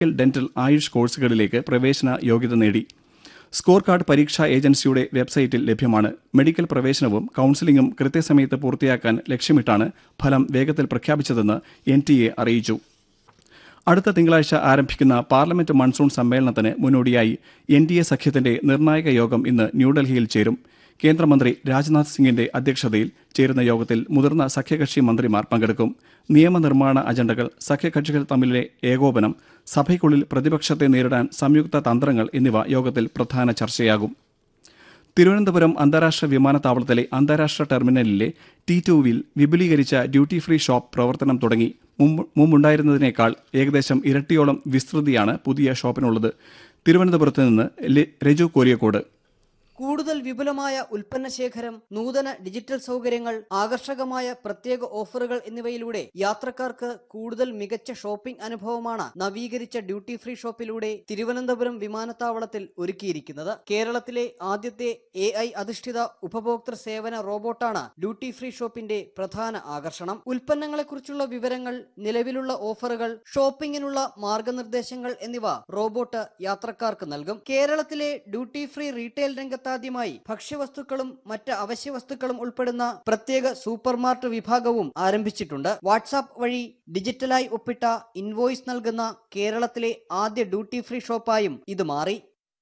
medical dental Ayush കോഴ്സുകളിലേക്ക് പ്രവേശന യോഗ്യത നേടി സ്കോർ കാർഡ് പരീക്ഷാ ഏജൻസിയുടെ വെബ്സൈറ്റിൽ ലഭ്യമാണ് മെഡിക്കൽ പ്രവേശനവും കൌൺസിലിംഗും കൃത്യസമയത്ത് പൂർത്തിയാക്കാൻ ലക്ഷ്യമിട്ടാണ് ഫലം വേഗത്തിൽ പ്രഖ്യാപിച്ചതെന്ന് എൻ ടി എ അറിയിച്ചു അടുത്ത തിങ്കളാഴ്ച ആരംഭിക്കുന്ന പാർലമെന്റ് മൺസൂൺ സമ്മേളനത്തിന് മുന്നോടിയായി എൻ ഡി എ സഖ്യത്തിന്റെ നിർണായക യോഗം ഇന്ന് ന്യൂഡൽഹിയിൽ ചേരും കേന്ദ്രമന്ത്രി രാജ്നാഥ് സിംഗിന്റെ അധ്യക്ഷതയിൽ ചേരുന്ന യോഗത്തിൽ മുതിർന്ന സഖ്യകക്ഷി മന്ത്രിമാർ പങ്കെടുക്കും നിയമനിർമ്മാണ അജണ്ടകൾ സഖ്യകക്ഷികൾ തമ്മിലെ ഏകോപനം സഭയ്ക്കുള്ളിൽ പ്രതിപക്ഷത്തെ നേരിടാൻ സംയുക്ത തന്ത്രങ്ങൾ എന്നിവ യോഗത്തിൽ പ്രധാന ചർച്ചയാകും തിരുവനന്തപുരം അന്താരാഷ്ട്ര വിമാനത്താവളത്തിലെ അന്താരാഷ്ട്ര ടെർമിനലിലെ ടി ടുവിൽ വിപുലീകരിച്ച ഡ്യൂട്ടി ഫ്രീ ഷോപ്പ് പ്രവർത്തനം തുടങ്ങി മുമ്പ് മുമ്പുണ്ടായിരുന്നതിനേക്കാൾ ഏകദേശം ഇരട്ടിയോളം വിസ്തൃതിയാണ് പുതിയ ഷോപ്പിനുള്ളത് തിരുവനന്തപുരത്ത് നിന്ന് ലെ- രജു കോരിയക്കോട് കൂടുതൽ വിപുലമായ ഉൽപ്പന്ന ശേഖരം നൂതന ഡിജിറ്റൽ സൗകര്യങ്ങൾ ആകർഷകമായ പ്രത്യേക ഓഫറുകൾ എന്നിവയിലൂടെ യാത്രക്കാർക്ക് കൂടുതൽ മികച്ച ഷോപ്പിംഗ് അനുഭവമാണ് നവീകരിച്ച ഡ്യൂട്ടി ഫ്രീ ഷോപ്പിലൂടെ തിരുവനന്തപുരം വിമാനത്താവളത്തിൽ ഒരുക്കിയിരിക്കുന്നത് കേരളത്തിലെ ആദ്യത്തെ എ ഐ അധിഷ്ഠിത ഉപഭോക്തൃ സേവന റോബോട്ടാണ് ഡ്യൂട്ടി ഫ്രീ ഷോപ്പിന്റെ പ്രധാന ആകർഷണം ഉൽപ്പന്നങ്ങളെക്കുറിച്ചുള്ള വിവരങ്ങൾ നിലവിലുള്ള ഓഫറുകൾ ഷോപ്പിംഗിനുള്ള മാർഗനിർദ്ദേശങ്ങൾ എന്നിവ റോബോട്ട് യാത്രക്കാർക്ക് നൽകും കേരളത്തിലെ ഡ്യൂട്ടി ഫ്രീ റീറ്റെയിൽ രംഗത്താദ്യമായി ഭക്ഷ്യവസ്തുക്കളും മറ്റ് അവശ്യ വസ്തുക്കളും ഉൾപ്പെടുന്ന പ്രത്യേക സൂപ്പർമാർട്ട് വിഭാഗവും ആരംഭിച്ചിട്ടുണ്ട് വാട്സാപ്പ് വഴി ഡിജിറ്റലായി ഒപ്പിട്ട ഇൻവോയ്സ് നൽകുന്ന കേരളത്തിലെ ആദ്യ ഡ്യൂട്ടി ഫ്രീ ഷോപ്പായും ഇത് മാറി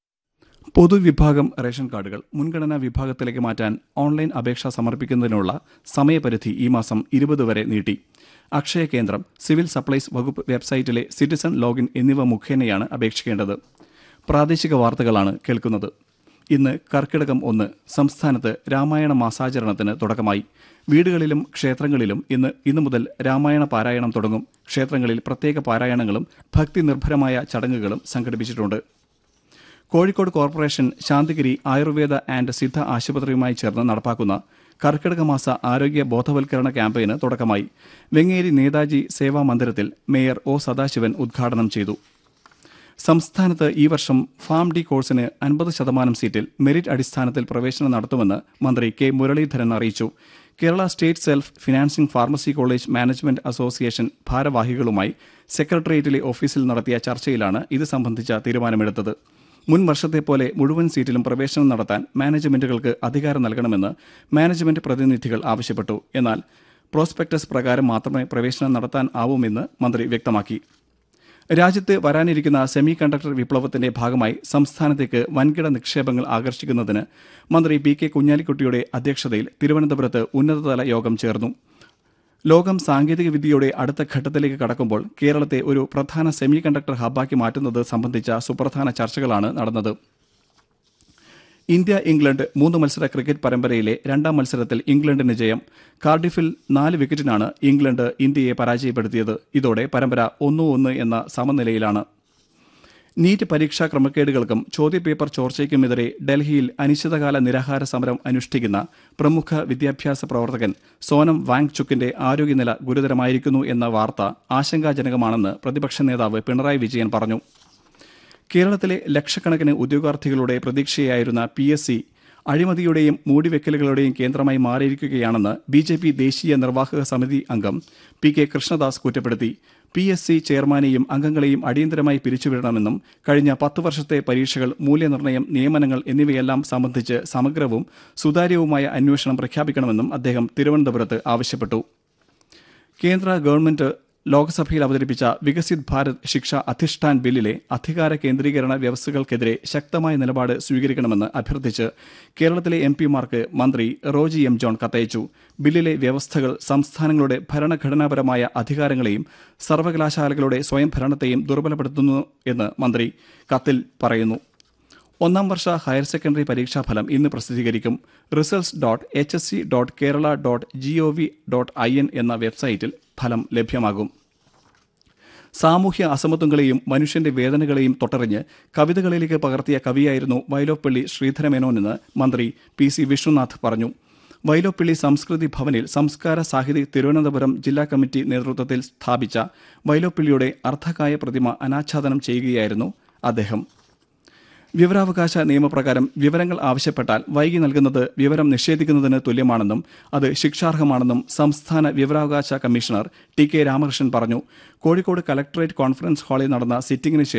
പൊതുവിഭാഗം റേഷൻ കാർഡുകൾ മുൻഗണനാ വിഭാഗത്തിലേക്ക് മാറ്റാൻ ഓൺലൈൻ അപേക്ഷ സമർപ്പിക്കുന്നതിനുള്ള സമയപരിധി ഈ മാസം ഇരുപത് വരെ നീട്ടി അക്ഷയ കേന്ദ്രം സിവിൽ സപ്ലൈസ് വകുപ്പ് വെബ്സൈറ്റിലെ സിറ്റിസൺ ലോഗിൻ എന്നിവ മുഖേനയാണ് അപേക്ഷിക്കേണ്ടത് പ്രാദേശിക വാർത്തകളാണ് കേൾക്കുന്നത് ഇന്ന് കർക്കിടകം ഒന്ന് സംസ്ഥാനത്ത് രാമായണ മാസാചരണത്തിന് തുടക്കമായി വീടുകളിലും ക്ഷേത്രങ്ങളിലും ഇന്ന് ഇന്നു മുതൽ രാമായണ പാരായണം തുടങ്ങും ക്ഷേത്രങ്ങളിൽ പ്രത്യേക പാരായണങ്ങളും ഭക്തി നിർഭരമായ ചടങ്ങുകളും സംഘടിപ്പിച്ചിട്ടുണ്ട് കോഴിക്കോട് കോർപ്പറേഷൻ ശാന്തിഗിരി ആയുർവേദ ആൻഡ് സിദ്ധ ആശുപത്രിയുമായി ചേർന്ന് നടപ്പാക്കുന്ന കർക്കിടക മാസ ആരോഗ്യ ബോധവൽക്കരണ ക്യാമ്പയിന് തുടക്കമായി വെങ്ങേരി നേതാജി സേവാ മന്ദിരത്തിൽ മേയർ ഒ സദാശിവൻ ഉദ്ഘാടനം ചെയ്തു സംസ്ഥാനത്ത് ഈ വർഷം ഫാം ഡി കോഴ്സിന് അൻപത് ശതമാനം സീറ്റിൽ മെറിറ്റ് അടിസ്ഥാനത്തിൽ പ്രവേശനം നടത്തുമെന്ന് മന്ത്രി കെ മുരളീധരൻ അറിയിച്ചു Kerala state self financing pharmacy college management association ഭാരവാഹികളുമായി സെക്രട്ടേറിയറ്റിലെ ഓഫീസിൽ നടത്തിയ ചർച്ചയിലാണ് ഇത് സംബന്ധിച്ച തീരുമാനമെടുത്തത് മുൻ വർഷത്തെ പോലെ മുഴുവൻ സീറ്റിലും പ്രവേശനം നടത്താൻ മാനേജ്മെന്റുകൾക്ക് അധികാരം നൽകണമെന്ന് മാനേജ്മെന്റ് പ്രതിനിധികൾ ആവശ്യപ്പെട്ടു എന്നാൽ പ്രോസ്പെക്ടസ് പ്രകാരം മാത്രമേ പ്രവേശനം നടത്താൻ ആവുമെന്ന് മന്ത്രി വ്യക്തമാക്കി രാജ്യത്ത് വരാനിരിക്കുന്ന സെമി കണ്ടക്ടർ വിപ്ലവത്തിന്റെ ഭാഗമായി സംസ്ഥാനത്തേക്ക് വൻകിട നിക്ഷേപങ്ങൾ ആകർഷിക്കുന്നതിന് മന്ത്രി പി കെ കുഞ്ഞാലിക്കുട്ടിയുടെ അധ്യക്ഷതയിൽ തിരുവനന്തപുരത്ത് ഉന്നതതല യോഗം ചേർന്നു ലോകം സാങ്കേതിക വിദ്യയുടെ അടുത്ത ഘട്ടത്തിലേക്ക് കടക്കുമ്പോൾ കേരളത്തെ ഒരു പ്രധാന സെമി കണ്ടക്ടർ ഹബ്ബാക്കി മാറ്റുന്നത് സംബന്ധിച്ച സുപ്രധാന ചർച്ചകളാണ് നടന്നത് ഇന്ത്യ ഇംഗ്ലണ്ട് മൂന്ന് മത്സര ക്രിക്കറ്റ് പരമ്പരയിലെ രണ്ടാം മത്സരത്തിൽ ഇംഗ്ലണ്ടിന് ജയം കാർഡിഫിൽ നാല് വിക്കറ്റിനാണ് ഇംഗ്ലണ്ട് ഇന്ത്യയെ പരാജയപ്പെടുത്തിയത് ഇതോടെ പരമ്പര ഒന്ന് ഒന്ന് എന്ന സമനിലയിലാണ് നീറ്റ് പരീക്ഷാ ക്രമക്കേടുകൾക്കും ചോദ്യപേപ്പർ ചോർച്ചയ്ക്കുമെതിരെ ഡൽഹിയിൽ അനിശ്ചിതകാല നിരാഹാര സമരം അനുഷ്ഠിക്കുന്ന പ്രമുഖ വിദ്യാഭ്യാസ പ്രവർത്തകൻ സോനം വാങ്ചുക്കിന്റെ ആരോഗ്യനില ഗുരുതരമായിരിക്കുന്നു എന്ന വാർത്ത ആശങ്കാജനകമാണെന്ന് പ്രതിപക്ഷ നേതാവ് പിണറായി വിജയൻ പറഞ്ഞു കേരളത്തിലെ ലക്ഷക്കണക്കിന് ഉദ്യോഗാർത്ഥികളുടെ പ്രതീക്ഷയായിരുന്ന പി എസ് സി അഴിമതിയുടെയും മൂടിവെക്കലുകളുടെയും കേന്ദ്രമായി മാറിയിരിക്കുകയാണെന്ന് ബി ജെ പി ദേശീയ നിർവാഹക സമിതി അംഗം പി കെ കൃഷ്ണദാസ് കുറ്റപ്പെടുത്തി പി എസ് സി ചെയർമാനെയും അംഗങ്ങളെയും അടിയന്തരമായി പിരിച്ചുവിടണമെന്നും കഴിഞ്ഞ പത്ത് വർഷത്തെ പരീക്ഷകൾ മൂല്യനിർണ്ണയം നിയമനങ്ങൾ എന്നിവയെല്ലാം സംബന്ധിച്ച് സമഗ്രവും സുതാര്യവുമായ അന്വേഷണം പ്രഖ്യാപിക്കണമെന്നും അദ്ദേഹം തിരുവനന്തപുരത്ത് ആവശ്യപ്പെട്ടു കേന്ദ്ര ഗവൺമെന്റ് ലോക്സഭയിൽ അവതരിപ്പിച്ച വികസിത് ഭാരത് ശിക്ഷ അധിഷ്ഠാൻ ബില്ലിലെ അധികാര കേന്ദ്രീകരണ വ്യവസ്ഥകൾക്കെതിരെ ശക്തമായ നിലപാട് സ്വീകരിക്കണമെന്ന് അഭ്യർത്ഥിച്ച് കേരളത്തിലെ എം പിമാർക്ക് മന്ത്രി റോജി എം ജോൺ കത്തയച്ചു ബില്ലിലെ വ്യവസ്ഥകൾ സംസ്ഥാനങ്ങളുടെ ഭരണഘടനാപരമായ അധികാരങ്ങളെയും സർവകലാശാലകളുടെ സ്വയംഭരണത്തെയും ദുർബലപ്പെടുത്തുന്നു എന്ന് മന്ത്രി കത്തിൽ പറയുന്നു ഒന്നാം വർഷ ഹയർ സെക്കൻഡറി പരീക്ഷാഫലം ഇന്ന് പ്രസിദ്ധീകരിക്കും results dot H S C dot Kerala dot G O V dot I N എന്ന വെബ്സൈറ്റിൽ ഫലം ലഭ്യമാകും സാമൂഹ്യ അസമത്വങ്ങളെയും മനുഷ്യന്റെ വേദനകളെയും തൊട്ടറിഞ്ഞ് കവിതകളിലേക്ക് പകർത്തിയ കവിയായിരുന്നു വൈലോപ്പള്ളി ശ്രീധരമേനോനെന്ന് മന്ത്രി പി സി വിഷ്ണുനാഥ് പറഞ്ഞു വൈലോപ്പള്ളി സംസ്കൃതി ഭവനിൽ സംസ്കാര സാഹിതി തിരുവനന്തപുരം ജില്ലാ കമ്മിറ്റി നേതൃത്വത്തിൽ സ്ഥാപിച്ച വൈലോപ്പള്ളിയുടെ അർദ്ധകായ പ്രതിമ അനാച്ഛാദനം ചെയ്യുകയായിരുന്നു അദ്ദേഹം വിവരാവകാശ നിയമപ്രകാരം വിവരങ്ങൾ ആവശ്യപ്പെട്ടാൽ വൈകി നൽകുന്നത് വിവരം നിഷേധിക്കുന്നതിന് തുല്യമാണെന്നും അത് ശിക്ഷാർഹമാണെന്നും സംസ്ഥാന വിവരാവകാശ കമ്മീഷണർ ടി കെ രാമകൃഷ്ണൻ പറഞ്ഞു കോഴിക്കോട് കലക്ടറേറ്റ് കോൺഫറൻസ് ഹാളിൽ നടന്ന സിറ്റിംഗിന്